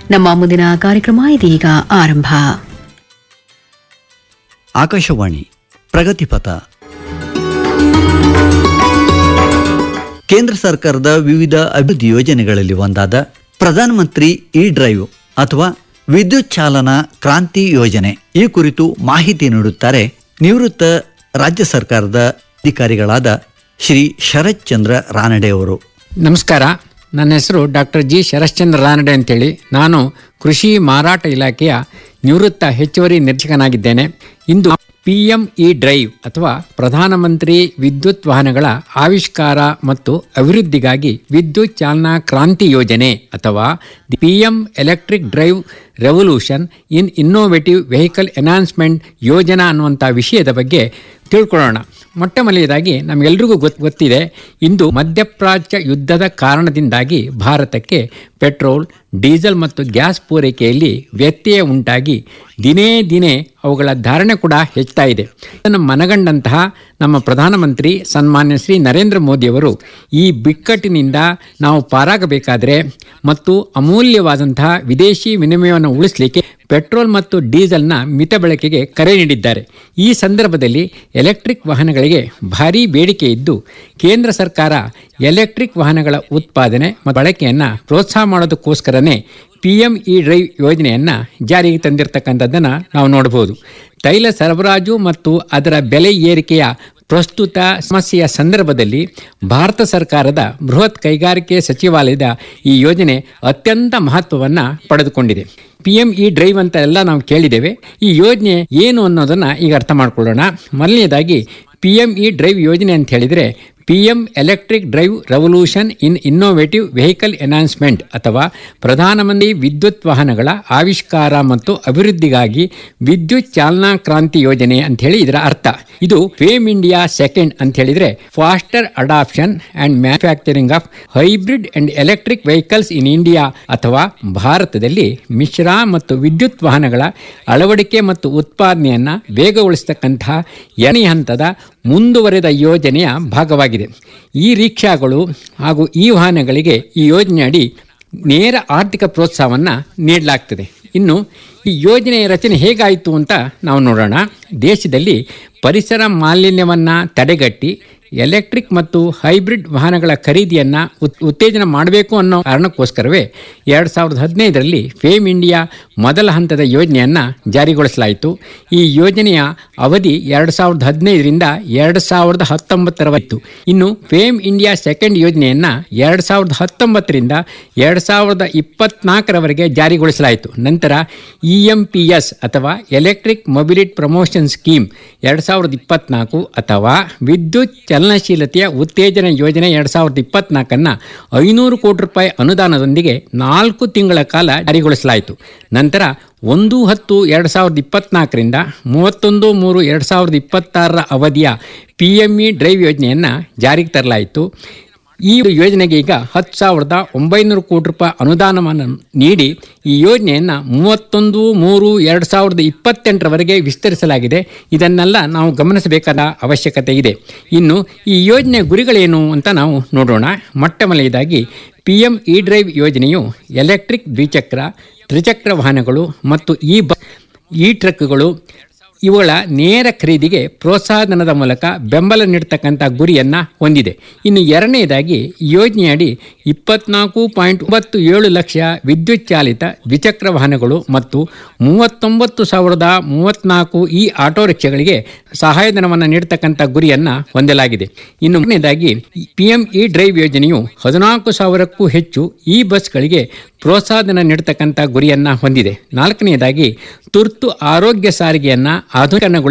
ನಮ್ಮ ಮುಂದಿನ ಕಾರ್ಯಕ್ರಮ ಇದೀಗ ಆರಂಭ ಆಕಾಶವಾಣಿ ಪ್ರಗತಿಪಥ ಕೇಂದ್ರ ಸರ್ಕಾರದ ವಿವಿಧ ಅಭಿವೃದ್ಧಿ ಯೋಜನೆಗಳಲ್ಲಿ ಒಂದಾದ ಪ್ರಧಾನಮಂತ್ರಿ ಇ ಡ್ರೈವ್ ಅಥವಾ ವಿದ್ಯುತ್ ಚಾಲನಾ ಕ್ರಾಂತಿ ಯೋಜನೆ ಈ ಕುರಿತು ಮಾಹಿತಿ ನೀಡುತ್ತಾರೆ ನಿವೃತ್ತ ರಾಜ್ಯ ಸರ್ಕಾರದ ಅಧಿಕಾರಿಗಳಾದ ಶ್ರೀ ಶರತ್ ಚಂದ್ರ ರಾನಡೆ ಅವರು ನಮಸ್ಕಾರ ನನ್ನ ಹೆಸರು ಡಾಕ್ಟರ್ ಜಿ ಶರಶ್ಚಂದ್ರ ರಾನಡೆ ಅಂತೇಳಿ ನಾನು ಕೃಷಿ ಮಾರಾಟ ಇಲಾಖೆಯ ನಿವೃತ್ತ ಹೆಚ್ಚುವರಿ ನಿರ್ದೇಶಕನಾಗಿದ್ದೇನೆ ಇಂದು ಪಿ ಎಂ ಇ ಡ್ರೈವ್ ಅಥವಾ ಪ್ರಧಾನಮಂತ್ರಿ ವಿದ್ಯುತ್ ವಾಹನಗಳ ಆವಿಷ್ಕಾರ ಮತ್ತು ಅಭಿವೃದ್ಧಿಗಾಗಿ ವಿದ್ಯುತ್ ಚಾಲನಾ ಕ್ರಾಂತಿ ಯೋಜನೆ ಅಥವಾ the P M electric drive revolution in innovative vehicle enhancement ಯೋಜನಾ ಅನ್ನುವಂಥ ವಿಷಯದ ಬಗ್ಗೆ ತಿಳ್ಕೊಳ್ಳೋಣ ಮೊಟ್ಟ ಮೊದಲನೇದಾಗಿ ನಮಗೆಲ್ರಿಗೂ ಗೊತ್ ಗೊತ್ತಿದೆ ಇಂದು ಮಧ್ಯಪ್ರಾಚ್ಯ ಯುದ್ಧದ ಕಾರಣದಿಂದಾಗಿ ಭಾರತಕ್ಕೆ ಪೆಟ್ರೋಲ್ ಡೀಸೆಲ್ ಮತ್ತು ಗ್ಯಾಸ್ ಪೂರೈಕೆಯಲ್ಲಿ ವ್ಯತ್ಯಯ ಉಂಟಾಗಿ ದಿನೇ ದಿನೇ ಅವುಗಳ ಧಾರಣೆ ಕೂಡ ಹೆಚ್ಚುತ್ತಾ ಇದೆ ಇದನ್ನು ಮನಗಂಡಂತಹ ನಮ್ಮ ಪ್ರಧಾನಮಂತ್ರಿ ಸನ್ಮಾನ್ಯ ಶ್ರೀ ನರೇಂದ್ರ ಮೋದಿಯವರು ಈ ಬಿಕ್ಕಟ್ಟಿನಿಂದ ನಾವು ಪಾರಾಗಬೇಕಾದರೆ ಮತ್ತು ಅಮೂಲ್ಯವಾದಂತಹ ವಿದೇಶಿ ವಿನಿಮಯವನ್ನು ಉಳಿಸಲಿಕ್ಕೆ ಪೆಟ್ರೋಲ್ ಮತ್ತು ಡೀಸೆಲ್ನ ಮಿತ ಬಳಕೆಗೆ ಕರೆ ನೀಡಿದ್ದಾರೆ ಈ ಸಂದರ್ಭದಲ್ಲಿ ಎಲೆಕ್ಟ್ರಿಕ್ ವಾಹನಗಳಿಗೆ ಭಾರೀ ಬೇಡಿಕೆ ಇದ್ದು ಕೇಂದ್ರ ಸರ್ಕಾರ ಎಲೆಕ್ಟ್ರಿಕ್ ವಾಹನಗಳ ಉತ್ಪಾದನೆ ಮತ್ತು ಬಳಕೆಯನ್ನು ಪ್ರೋತ್ಸಾಹ ಮಾಡೋದಕ್ಕೋಸ್ಕರನೇ ಪಿ ಎಂ ಇ ಡ್ರೈವ್ ಯೋಜನೆಯನ್ನು ಜಾರಿಗೆ ತಂದಿರತಕ್ಕಂಥದ್ದನ್ನು ನಾವು ನೋಡಬಹುದು ತೈಲ ಸರಬರಾಜು ಮತ್ತು ಅದರ ಬೆಲೆ ಏರಿಕೆಯ ಪ್ರಸ್ತುತ ಸಮಸ್ಯೆಯ ಸಂದರ್ಭದಲ್ಲಿ ಭಾರತ ಸರ್ಕಾರದ ಬೃಹತ್ ಕೈಗಾರಿಕೆ ಸಚಿವಾಲಯದ ಈ ಯೋಜನೆ ಅತ್ಯಂತ ಮಹತ್ವವನ್ನು ಪಡೆದುಕೊಂಡಿದೆ ಪಿ ಎಂ ಇ ಡ್ರೈವ್ ಅಂತ ಎಲ್ಲ ನಾವು ಕೇಳಿದ್ದೇವೆ ಈ ಯೋಜನೆ ಏನು ಅನ್ನೋದನ್ನು ಈಗ ಅರ್ಥ ಮಾಡ್ಕೊಳ್ಳೋಣ ಮೊದಲನೇದಾಗಿ ಪಿ ಎಂ ಇ ಡ್ರೈವ್ ಯೋಜನೆ ಅಂತ ಹೇಳಿದರೆ P M electric drive revolution in innovative vehicle enhancement ಅಥವಾ ಪ್ರಧಾನಮಂತ್ರಿ ವಿದ್ಯುತ್ ವಾಹನಗಳ ಆವಿಷ್ಕಾರ ಮತ್ತು ಅಭಿವೃದ್ಧಿಗಾಗಿ ವಿದ್ಯುತ್ ಚಾಲನಾ ಕ್ರಾಂತಿ ಯೋಜನೆ ಅಂತ ಹೇಳಿ ಇದರ ಅರ್ಥ ಇದು ಫೇಮ್ ಇಂಡಿಯಾ ಸೆಕೆಂಡ್ ಅಂತ ಹೇಳಿದ್ರೆ faster adoption and manufacturing of hybrid and electric vehicles in India ಅಥವಾ ಭಾರತದಲ್ಲಿ ಮಿಶ್ರ ಮತ್ತು ವಿದ್ಯುತ್ ವಾಹನಗಳ ಅಳವಡಿಕೆ ಮತ್ತು ಉತ್ಪಾದನೆಯನ್ನು ವೇಗಗೊಳಿಸತಕ್ಕಂತಹ ಎಣಿ ಹಂತದ ಮುಂದುವರೆದ ಯೋಜನೆಯ ಭಾಗವಾಗಿದೆ ಈ ರಿಕ್ಷಾಗಳು ಹಾಗೂ ಈ ವಾಹನಗಳಿಗೆ ಈ ಯೋಜನೆಯಡಿ ನೇರ ಆರ್ಥಿಕ ಪ್ರೋತ್ಸಾಹವನ್ನು ನೀಡಲಾಗ್ತದೆ ಇನ್ನು ಈ ಯೋಜನೆಯ ರಚನೆ ಹೇಗಾಯಿತು ಅಂತ ನಾವು ನೋಡೋಣ ದೇಶದಲ್ಲಿ ಪರಿಸರ ಮಾಲಿನ್ಯವನ್ನು ತಡೆಗಟ್ಟಿ ಎಲೆಕ್ಟ್ರಿಕ್ ಮತ್ತು ಹೈಬ್ರಿಡ್ ವಾಹನಗಳ ಖರೀದಿಯನ್ನು ಉತ್ ಉತ್ತೇಜನ ಮಾಡಬೇಕು ಅನ್ನೋ ಕಾರಣಕ್ಕೋಸ್ಕರವೇ ಎರಡು ಸಾವಿರದ ಹದಿನೈದರಲ್ಲಿ ಫೇಮ್ ಇಂಡಿಯಾ ಮೊದಲ ಹಂತದ ಯೋಜನೆಯನ್ನು ಜಾರಿಗೊಳಿಸಲಾಯಿತು ಈ ಯೋಜನೆಯ ಅವಧಿ ಎರಡು ಸಾವಿರದ ಹದಿನೈದರಿಂದ ಎರಡು ಸಾವಿರದ ಹತ್ತೊಂಬತ್ತರವತ್ತು ಇನ್ನು ಫೇಮ್ ಇಂಡಿಯಾ ಸೆಕೆಂಡ್ ಯೋಜನೆಯನ್ನು ಎರಡು ಸಾವಿರದ ಹತ್ತೊಂಬತ್ತರಿಂದ ಎರಡು ಸಾವಿರದ ಇಪ್ಪತ್ನಾಲ್ಕರವರೆಗೆ ಜಾರಿಗೊಳಿಸಲಾಯಿತು ನಂತರ ಇ ಎಂ ಪಿ ಎಸ್ ಅಥವಾ ಎಲೆಕ್ಟ್ರಿಕ್ ಮೊಬಿಲಿಟಿ ಪ್ರಮೋಷನ್ ಸ್ಕೀಮ್ ಎರಡು ಸಾವಿರದ ಇಪ್ಪತ್ನಾಲ್ಕು ಅಥವಾ ವಿದ್ಯುತ್ ಚಲನಶೀಲತೆಯ ಉತ್ತೇಜನ ಯೋಜನೆ ಎರಡು ಸಾವಿರದ ಇಪ್ಪತ್ನಾಲ್ಕನ್ನು ಐನೂರು ಕೋಟಿ ರೂಪಾಯಿ ಅನುದಾನದೊಂದಿಗೆ ನಾಲ್ಕು ತಿಂಗಳ ಕಾಲ ಜಾರಿಗೊಳಿಸಲಾಯಿತು ನಂತರ ಒಂದು ಹತ್ತು ಎರಡು ಸಾವಿರದ ಇಪ್ಪತ್ನಾಲ್ಕರಿಂದ ಮೂವತ್ತೊಂದು ಮೂರು ಎರಡು ಸಾವಿರದ ಇಪ್ಪತ್ತಾರರ ಅವಧಿಯ ಪಿ ಎಮ್ ಇ ಡ್ರೈವ್ ಯೋಜನೆಯನ್ನು ಜಾರಿಗೆ ತರಲಾಯಿತು ಈ ಯೋಜನೆಗೆ ಈಗ ಹತ್ತು ಸಾವಿರದ ಒಂಬೈನೂರು ಕೋಟಿ ರೂಪಾಯಿ ಅನುದಾನವನ್ನು ನೀಡಿ ಈ ಯೋಜನೆಯನ್ನು ಮೂವತ್ತೊಂದು ಮೂರು ಎರಡು ಸಾವಿರದ ಇಪ್ಪತ್ತೆಂಟರವರೆಗೆ ವಿಸ್ತರಿಸಲಾಗಿದೆ ಇದನ್ನೆಲ್ಲ ನಾವು ಗಮನಿಸಬೇಕಾದ ಅವಶ್ಯಕತೆ ಇದೆ ಇನ್ನು ಈ ಯೋಜನೆಯ ಗುರಿಗಳೇನು ಅಂತ ನಾವು ನೋಡೋಣ ಮೊಟ್ಟ ಮೊದಲನೇದಾಗಿ ಪಿ ಎಂ ಇ ಡ್ರೈವ್ ಯೋಜನೆಯು ಎಲೆಕ್ಟ್ರಿಕ್ ದ್ವಿಚಕ್ರ ತ್ರಿಚಕ್ರ ವಾಹನಗಳು ಮತ್ತು ಈ ಬ ಈ ಟ್ರಕ್ಗಳು ಇವುಗಳ ನೇರ ಖರೀದಿಗೆ ಪ್ರೋತ್ಸಾಹಧನದ ಮೂಲಕ ಬೆಂಬಲ ನೀಡತಕ್ಕಂಥ ಗುರಿಯನ್ನು ಹೊಂದಿದೆ ಇನ್ನು ಎರಡನೇದಾಗಿ ಯೋಜನೆಯಡಿ ಇಪ್ಪತ್ನಾಲ್ಕು ಪಾಯಿಂಟ್ ಒಂಬತ್ತು ಏಳು ಲಕ್ಷ ವಿದ್ಯುತ್ ಚಾಲಿತ ದ್ವಿಚಕ್ರ ವಾಹನಗಳು ಮತ್ತು ಮೂವತ್ತೊಂಬತ್ತು ಸಾವಿರದ ಮೂವತ್ನಾಲ್ಕು ಈ ಆಟೋ ರಿಕ್ಷಾಗಳಿಗೆ ಸಹಾಯಧನವನ್ನು ನೀಡತಕ್ಕಂಥ ಗುರಿಯನ್ನು ಹೊಂದಲಾಗಿದೆ ಇನ್ನು ಮೂರನೇದಾಗಿ ಪಿ ಎಂ ಇ ಡ್ರೈವ್ ಯೋಜನೆಯು ಹದಿನಾಲ್ಕು ಸಾವಿರಕ್ಕೂ ಹೆಚ್ಚು ಈ ಬಸ್ಗಳಿಗೆ ಪ್ರೋತ್ಸಾಹಧನ ನೀಡತಕ್ಕಂಥ ಗುರಿಯನ್ನು ಹೊಂದಿದೆ ನಾಲ್ಕನೆಯದಾಗಿ ತುರ್ತು ಆರೋಗ್ಯ ಸಾರಿಗೆಯನ್ನು ಆಧುನೀಕರಣಗೊಳಿಸಿ